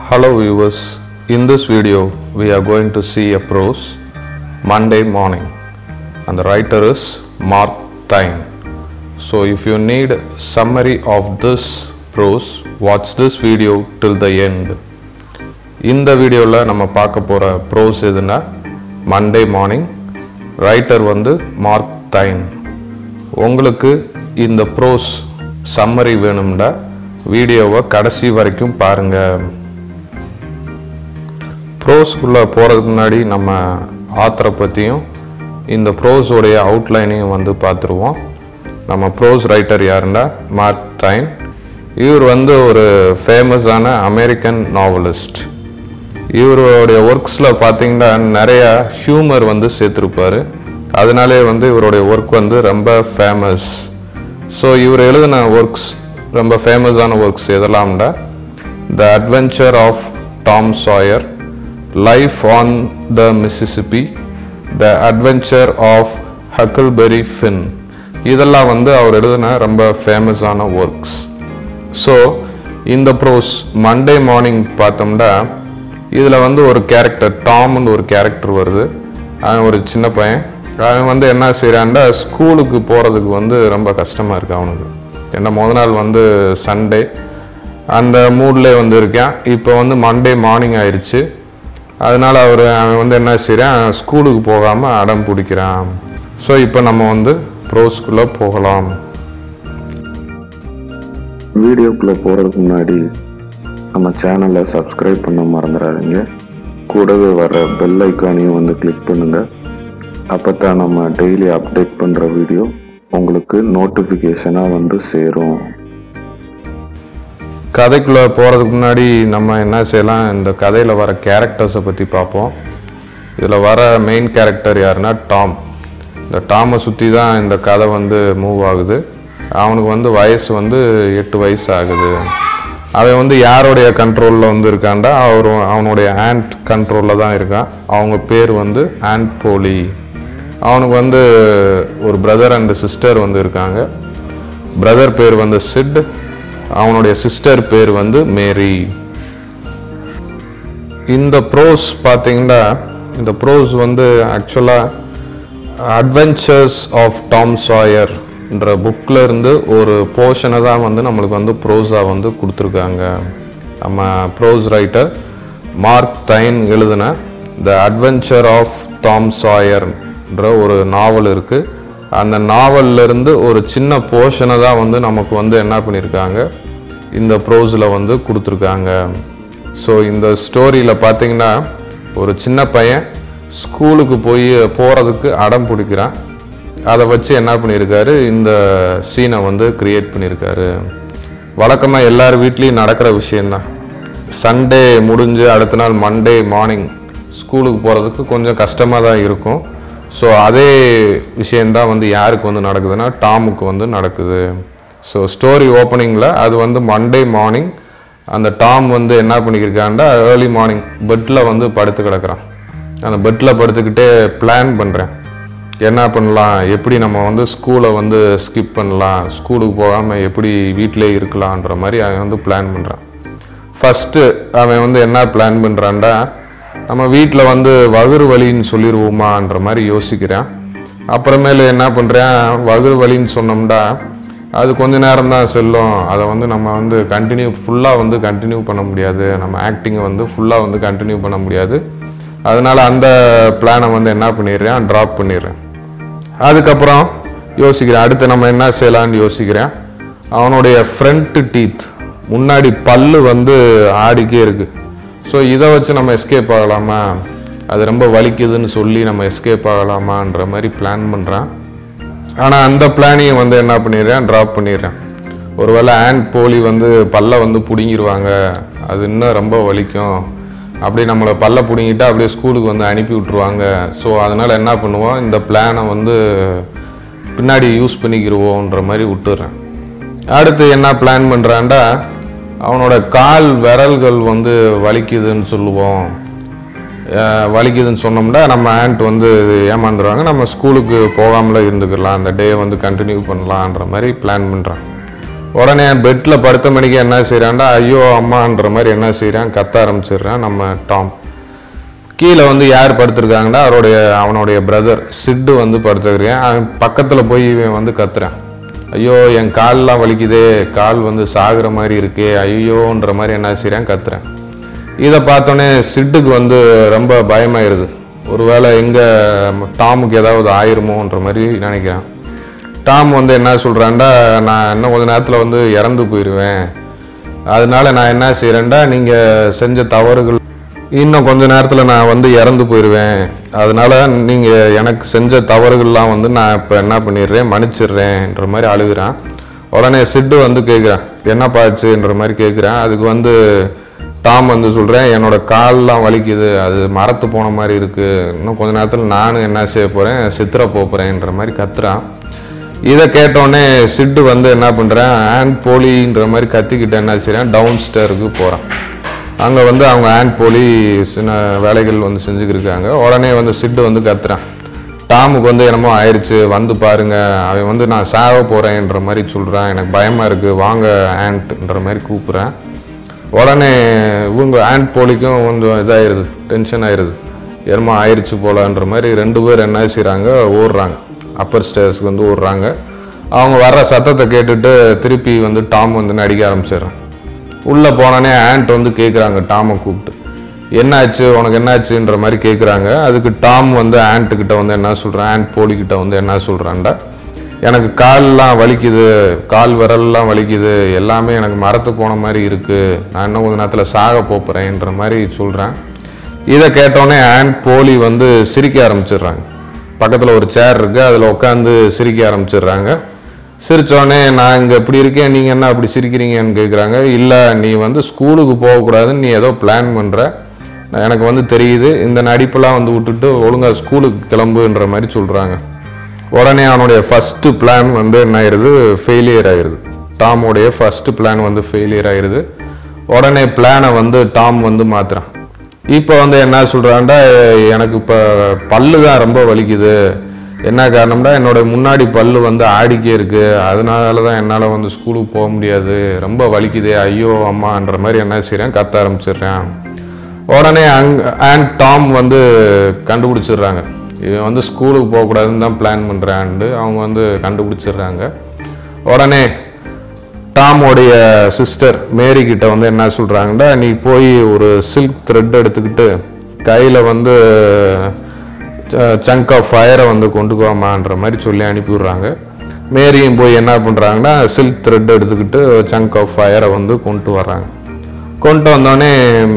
Hello viewers, in this video we are going to see a prose Monday morning and the writer is Mark Twain. So if you need summary of this prose, watch this video till the end. இந்த வீடியோவில் நம்ம பார்க்க போகிற prose எதுனா Monday morning writer வந்து Mark Twain உங்களுக்கு இந்த pros summary வேணும்னா வீடியோவை கடைசி வரைக்கும் பாருங்கள் ப்ரோஸ்க்குள்ளே போகிறதுக்கு முன்னாடி நம்ம ஆத்தரை பற்றியும் இந்த ப்ரோஸோடைய அவுட்லைனையும் வந்து பார்த்துருவோம் நம்ம ப்ரோஸ் ரைட்டர் யாருன்னா மார்க் டைன் இவர் வந்து ஒரு ஃபேமஸான அமெரிக்கன் நாவலிஸ்ட் இவருடைய ஒர்க்ஸில் பார்த்தீங்கன்னா நிறைய ஹியூமர் வந்து சேர்த்துருப்பாரு அதனாலே வந்து இவருடைய ஒர்க் வந்து ரொம்ப ஃபேமஸ் ஸோ இவர் எழுதின ஒர்க்ஸ் ரொம்ப ஃபேமஸான ஒர்க்ஸ் எதெல்லாம்டா the adventure of Tom Sawyer life on the Mississippi the adventure of Huckleberry Finn இதெல்லாம் வந்து அவர் எழுதின ரொம்ப ஃபேமஸான ஒர்க்ஸ் ஸோ இந்த ப்ரோஸ் மண்டே மார்னிங் பார்த்தோம்னா இதில் வந்து ஒரு கேரக்டர் டாம்னு ஒரு கேரக்டர் வருது அவன் ஒரு சின்ன பையன் அவன் வந்து என்ன செய்கிறான்டா ஸ்கூலுக்கு போகிறதுக்கு வந்து ரொம்ப கஷ்டமாக இருக்கு அவனுக்கு ஏன்னா முத நாள் வந்து சண்டே அந்த மூட்லேயே வந்து இருக்கான் இப்போ வந்து மண்டே மார்னிங் ஆயிடுச்சு அதனால் அவர் அவன் வந்து என்ன செய்கிறான் ஸ்கூலுக்கு போகாமல் அடம் பிடிக்கிறான் ஸோ இப்போ நம்ம வந்து ப்ரோஸ்குள்ளே போகலாம் வீடியோக்குள்ளே போகிறதுக்கு முன்னாடி நம்ம சேனலை சப்ஸ்கிரைப் பண்ண மறந்துடாதீங்க கூடவே வர பெல் ஐக்கானையும் வந்து கிளிக் பண்ணுங்கள் அப்போ தான் நம்ம டெய்லி அப்டேட் பண்ணுற வீடியோ உங்களுக்கு நோட்டிஃபிகேஷனாக வந்து சேரும் கதைக்குள்ளே போகிறதுக்கு முன்னாடி நம்ம என்ன செய்யலாம் இந்த கதையில் வர கேரக்டர்ஸை பற்றி பார்ப்போம் இதில் வர மெயின் கேரக்டர் யாருன்னா டாம் இந்த டாமை சுற்றி தான் இந்த கதை வந்து மூவ் ஆகுது அவனுக்கு வந்து வயசு வந்து எட்டு வயசு ஆகுது அவன் வந்து யாருடைய கண்ட்ரோலில் வந்து இருக்கான்டா அவர் அவனுடைய ஆண்ட் கண்ட்ரோலில் தான் இருக்கான் அவங்க பேர் வந்து ஆண்ட் போலி அவனுக்கு வந்து ஒரு பிரதர் அண்ட் சிஸ்டர் வந்து இருக்காங்க பிரதர் பேர் வந்து சிட் அவனுடைய சிஸ்டர் பேர் வந்து மேரி இந்த ப்ரோஸ் பார்த்தீங்கன்னா இந்த ப்ரோஸ் வந்து ஆக்சுவலாக அட்வென்ச்சர்ஸ் ஆஃப் டாம் சாயர்ன்ற புக்கில் இருந்து ஒரு போர்ஷனை தான் வந்து நம்மளுக்கு வந்து ப்ரோஸாக வந்து கொடுத்துருக்காங்க நம்ம ப்ரோஸ் ரைட்டர் மார்க் தைன் எழுதின த அட்வென்ச்சர் ஆஃப் டாம் சாயர்ன்ற ஒரு நாவல் இருக்குது அந்த நாவல்ல இருந்து ஒரு சின்ன போர்ஷனை தான் வந்து நமக்கு வந்து என்ன பண்ணியிருக்காங்க இந்த ப்ரோஸில் வந்து கொடுத்துருக்காங்க ஸோ இந்த ஸ்டோரியில் பார்த்தீங்கன்னா ஒரு சின்ன பையன் ஸ்கூலுக்கு போய் போகிறதுக்கு அடம் பிடிக்கிறான் அதை வச்சு என்ன பண்ணியிருக்காரு இந்த சீனை வந்து கிரியேட் பண்ணியிருக்காரு வழக்கமாக எல்லார் வீட்லேயும் நடக்கிற விஷயந்தான் சண்டே முடிஞ்சு அடுத்த நாள் மண்டே மார்னிங் ஸ்கூலுக்கு போகிறதுக்கு கொஞ்சம் கஷ்டமாக தான் இருக்கும் ஸோ அதே விஷயந்தான் வந்து யாருக்கு வந்து நடக்குதுன்னா டாமுக்கு வந்து நடக்குது ஸோ ஸ்டோரி ஓப்பனிங்கில் அது வந்து மண்டே மார்னிங் அந்த டாம் வந்து என்ன பண்ணிக்கிருக்காண்டா ஏர்லி மார்னிங் பெட்டில் வந்து படுத்து கிடக்குறான் அந்த பெட்டில் படுத்துக்கிட்டே பிளான் பண்ணுறேன் என்ன பண்ணலாம் எப்படி நம்ம வந்து ஸ்கூலை வந்து ஸ்கிப் பண்ணலாம் ஸ்கூலுக்கு போகாமல் எப்படி வீட்டிலே இருக்கலான்ற மாதிரி அவன் வந்து பிளான் பண்ணுறான் ஃபஸ்ட்டு அவன் வந்து என்ன பிளான் பண்ணுறான்டா நம்ம வீட்டில் வந்து வகுறு வலின்னு சொல்லிடுவோமான்ற மாதிரி யோசிக்கிறேன் அப்புறமேலு என்ன பண்ணுறேன் வகுறு வலின்னு சொன்னோம்டா அது கொஞ்ச நேரம் தான் செல்லும் அதை வந்து நம்ம வந்து கண்டினியூ ஃபுல்லாக வந்து கண்டினியூ பண்ண முடியாது நம்ம ஆக்டிங்கை வந்து ஃபுல்லாக வந்து கண்டினியூ பண்ண முடியாது அதனால அந்த பிளானை வந்து என்ன பண்ணிடுறேன் ட்ராப் பண்ணிடுறேன் அதுக்கப்புறம் யோசிக்கிறேன் அடுத்து நம்ம என்ன செய்யலாம்னு யோசிக்கிறேன் அவனுடைய ஃப்ரண்ட் டீத் முன்னாடி பல்லு வந்து ஆடிக்கே இருக்கு ஸோ இதை வச்சு நம்ம எஸ்கேப் ஆகலாமா அது ரொம்ப வலிக்குதுன்னு சொல்லி நம்ம எஸ்கேப் ஆகலாமான்ற மாதிரி பிளான் பண்ணுறேன் ஆனால் அந்த பிளானையும் வந்து என்ன பண்ணிடுறேன் ட்ராப் பண்ணிடுறேன் ஒருவேளை ஆண்ட் போலி வந்து பல்ல வந்து பிடுங்கிடுவாங்க அது இன்னும் ரொம்ப வலிக்கும் அப்படி நம்மளை பல்ல பிடுங்கிட்டு அப்படியே ஸ்கூலுக்கு வந்து அனுப்பி விட்ருவாங்க ஸோ அதனால் என்ன பண்ணுவோம் இந்த பிளானை வந்து பின்னாடி யூஸ் பண்ணிக்கிடுவோன்ற மாதிரி விட்டுறேன் அடுத்து என்ன பிளான் பண்ணுறான்டா அவனோட கால் விரல்கள் வந்து வலிக்குதுன்னு சொல்லுவோம் அஹ் வலிக்குதுன்னு சொன்னோம்னா நம்ம ஆண்ட் வந்து ஏமாந்துருவாங்க நம்ம ஸ்கூலுக்கு போகாமலே இருந்துக்கலாம் அந்த டே வந்து கண்டினியூ பண்ணலான்ற மாதிரி பிளான் பண்ணுறான் உடனே பெட்டில் படுத்த மணிக்கு என்ன செய்கிறான்டா ஐயோ அம்மான்ற மாதிரி என்ன செய்கிறான் கத்த ஆரம்பிச்சிடுறான் நம்ம டாம் கீழே வந்து யார் படுத்திருக்காங்கன்னா அவருடைய அவனுடைய பிரதர் சிட்டு வந்து படுத்துக்கிறேன் அவன் பக்கத்தில் போய் இவன் வந்து கத்துறான் ஐயோ என் கால்லாம் வலிக்குதே கால் வந்து சாகுற மாதிரி இருக்கே ஐயோன்ற மாதிரி என்ன செய்கிறேன் கத்துறேன் இதை பார்த்தோன்னே சிட்டுக்கு வந்து ரொம்ப பயமாயிருது ஒருவேளை எங்கே டாமுக்கு ஏதாவது ஆயிருமோன்ற மாதிரி நினைக்கிறான் டாம் வந்து என்ன சொல்கிறான்டா நான் இன்னும் கொஞ்ச நேரத்தில் வந்து இறந்து போயிடுவேன் அதனால நான் என்ன செய்கிறேன்டா நீங்கள் செஞ்ச தவறுகள் இன்னும் கொஞ்ச நேரத்தில் நான் வந்து இறந்து போயிடுவேன் அதனால நீங்கள் எனக்கு செஞ்ச தவறுகள்லாம் வந்து நான் இப்போ என்ன பண்ணிடுறேன் மன்னிச்சிடுறேன்ற மாதிரி அழுகுறான் உடனே சிட்டு வந்து கேட்குறான் என்னப்பா ஆச்சுன்ற மாதிரி கேட்குறான் அதுக்கு வந்து டாம் வந்து சொல்கிறேன் என்னோட கால்லாம் வலிக்குது அது மரத்து போன மாதிரி இருக்குது இன்னும் கொஞ்ச நேரத்தில் நானும் என்ன செய்ய போகிறேன் சித்திர போகிறேன்ற மாதிரி கத்துறான் இதை கேட்டோடனே சிட்டு வந்து என்ன பண்ணுறேன் ஆண்ட் போலின்ற மாதிரி கத்திக்கிட்டு என்ன செய்கிறேன் டவுன் ஸ்டேருக்கு போகிறான் அங்கே வந்து அவங்க ஆண்ட் போலி சின்ன வேலைகள் வந்து செஞ்சுக்கிட்டு இருக்காங்க உடனே வந்து சிட்டு வந்து கத்துறான் டாமுக்கு வந்து என்னமோ ஆயிடுச்சு வந்து பாருங்க அவன் வந்து நான் சாக போகிறேன்ற மாதிரி சொல்கிறான் எனக்கு பயமாக இருக்குது வாங்க ஆண்ட்ன்ற மாதிரி கூப்பிட்றேன் உடனே இவங்க ஆண்ட் போலிக்கும் கொஞ்சம் இதாயிருது டென்ஷன் ஆயிருது என்னமோ ஆயிடுச்சு போலன்ற மாதிரி ரெண்டு பேர் என்ன செய்கிறாங்க ஓடுறாங்க அப்பர் ஸ்டேர்ஸ்க்கு வந்து ஓடுறாங்க அவங்க வர்ற சத்தத்தை கேட்டுட்டு திருப்பி வந்து டாம் வந்து நடிக்க ஆரம்பிச்சிடுறான் உள்ளே போனோடனே ஆண்ட் வந்து கேட்குறாங்க டாமை கூப்பிட்டு என்னாச்சு உனக்கு என்னாச்சுன்ற மாதிரி கேட்குறாங்க அதுக்கு டாம் வந்து ஆண்ட் கிட்ட வந்து என்ன சொல்கிறான் ஆண்ட் போலிக்கிட்ட வந்து என்ன சொல்கிறான்டா எனக்கு கால்லாம் வலிக்குது கால் விரல்லாம் வலிக்குது எல்லாமே எனக்கு மரத்து போன மாதிரி இருக்குது நான் இன்னும் கொஞ்ச நேரத்தில் சாக போகிறேன்ற மாதிரி சொல்கிறேன் இதை கேட்டோடனே ஆண்ட் போலி வந்து சிரிக்க ஆரம்பிச்சிடுறாங்க பக்கத்தில் ஒரு சேர் இருக்குது அதில் உட்காந்து சிரிக்க ஆரம்பிச்சிடுறாங்க சிரிச்சோடனே நான் இங்கே இப்படி இருக்கேன் நீங்கள் என்ன அப்படி சிரிக்கிறீங்கன்னு கேட்குறாங்க இல்லை நீ வந்து ஸ்கூலுக்கு போகக்கூடாதுன்னு நீ ஏதோ பிளான் பண்ணுற எனக்கு வந்து தெரியுது இந்த நடிப்பெல்லாம் வந்து விட்டுட்டு ஒழுங்காக ஸ்கூலுக்கு கிளம்புன்ற மாதிரி சொல்கிறாங்க உடனே அவனுடைய ஃபஸ்ட்டு பிளான் வந்து என்ன ஆயிடுது ஃபெயிலியர் ஆயிடுது டாமோடைய ஃபஸ்ட்டு பிளான் வந்து ஃபெயிலியர் ஆயிடுது உடனே பிளானை வந்து டாம் வந்து மாத்துறான் இப்போ வந்து என்ன சொல்கிறான்டா எனக்கு இப்போ பல்லு தான் ரொம்ப வலிக்குது என்ன காரணம்னா என்னோட முன்னாடி பல்லு வந்து ஆடிக்கே இருக்கு அதனால தான் என்னால் வந்து ஸ்கூலுக்கு போக முடியாது ரொம்ப வலிக்குது ஐயோ அம்மான்ற மாதிரி என்ன செய்கிறேன் கத்த ஆரம்பிச்சிடுறேன் உடனே அங் அண்ட் டாம் வந்து கண்டுபிடிச்சிடுறாங்க இவன் வந்து ஸ்கூலுக்கு போகக்கூடாதுன்னு தான் பிளான் பண்ணுறான்ட்டு அவங்க வந்து கண்டுபிடிச்சிடுறாங்க உடனே டாமோடைய சிஸ்டர் மேரி கிட்ட வந்து என்ன சொல்கிறாங்கன்னா நீ போய் ஒரு சில்க் த்ரெட் எடுத்துக்கிட்டு கையில் வந்து சங்க் ஆஃப் ஃபயரை வந்து கொண்டு போமான்ற மாதிரி சொல்லி அனுப்பிவிடுறாங்க மேரியும் போய் என்ன பண்ணுறாங்கன்னா சில்க் த்ரெட் எடுத்துக்கிட்டு சங்க் ஆஃப் ஃபயரை வந்து கொண்டு வர்றாங்க கொண்டு வந்தோடனே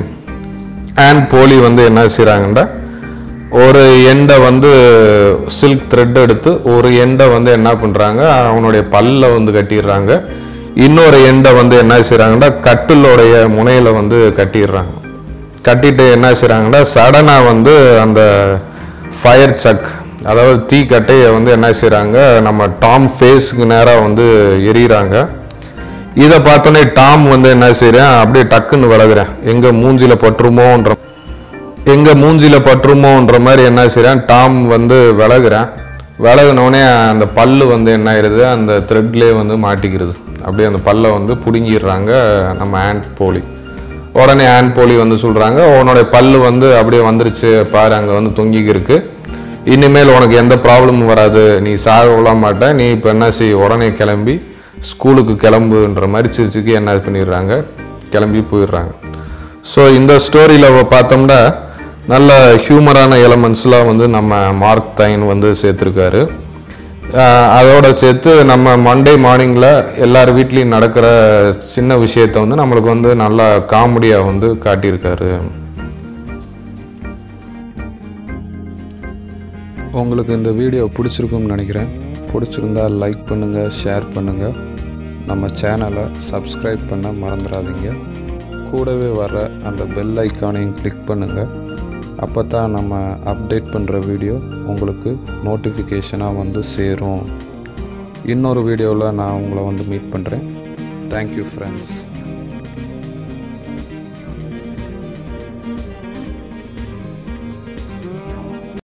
ஆன் போலி வந்து என்ன செய்கிறாங்கன்னா ஒரு எண்டை வந்து சில்க் த்ரெட் எடுத்து ஒரு எண்டை வந்து என்ன பண்ணுறாங்க அவனுடைய பல்ல வந்து கட்டிடுறாங்க இன்னொரு எண்டை வந்து என்ன செய்கிறாங்கன்னா கட்டிலோடைய முனையில் வந்து கட்டிடுறாங்க கட்டிட்டு என்ன செய்கிறாங்கன்னா சடனாக வந்து அந்த ஃபயர் சக் அதாவது தீ கட்டையை வந்து என்ன செய்கிறாங்க நம்ம டாம் ஃபேஸுக்கு நேராக வந்து எரியிறாங்க இதை பார்த்தோன்னே டாம் வந்து என்ன செய்கிறேன் அப்படியே டக்குன்னு விலகுறேன் எங்கே மூஞ்சில பட்டுருமோன்ற எங்க மூஞ்சில பட்டுருமோன்ற மாதிரி என்ன செய்றேன் டாம் வந்து விலகுறேன் விலகுனோடனே அந்த பல்லு வந்து என்ன ஆயிடுது அந்த த்ரெட்லேயே வந்து மாட்டிக்கிறது அப்படியே அந்த பல்லை வந்து பிடுங்கிடுறாங்க நம்ம ஆண்ட் போலி உடனே ஆண்ட் போலி வந்து சொல்கிறாங்க உன்னோட பல்லு வந்து அப்படியே வந்துருச்சு பாரு அங்கே வந்து தொங்கிக்கு இருக்கு இனிமேல் உனக்கு எந்த ப்ராப்ளமும் வராது நீ சாக விட மாட்ட நீ இப்போ என்ன செய் உடனே கிளம்பி ஸ்கூலுக்கு கிளம்புன்ற மாதிரி சிரிச்சுக்கு என்ன பண்ணிடுறாங்க கிளம்பி போயிடுறாங்க ஸோ இந்த ஸ்டோரியில் பார்த்தோம்னா நல்ல ஹியூமரான எலமெண்ட்ஸ்லாம் வந்து நம்ம மார்க் தைன் வந்து சேர்த்துருக்காரு ஆஹ் அதோட சேர்த்து நம்ம மண்டே மார்னிங்கில் எல்லார் வீட்லேயும் நடக்கிற சின்ன விஷயத்தை வந்து நம்மளுக்கு வந்து நல்லா காமெடியாக வந்து காட்டியிருக்காரு உங்களுக்கு இந்த வீடியோ பிடிச்சிருக்கும்னு நினைக்கிறேன் பிடிச்சிருந்தா லைக் பண்ணுங்கள் ஷேர் பண்ணுங்கள் நம்ம சேனலை சப்ஸ்கிரைப் பண்ண மறந்துடாதீங்க கூடவே வர அந்த பெல் ஐக்கானையும் கிளிக் பண்ணுங்கள் அப்போ தான் நம்ம அப்டேட் பண்ணுற வீடியோ உங்களுக்கு நோட்டிஃபிகேஷனாக வந்து சேரும் இன்னொரு வீடியோவில் நான் உங்களை வந்து மீட் பண்ணுறேன் தேங்க்யூ ஃப்ரெண்ட்ஸ்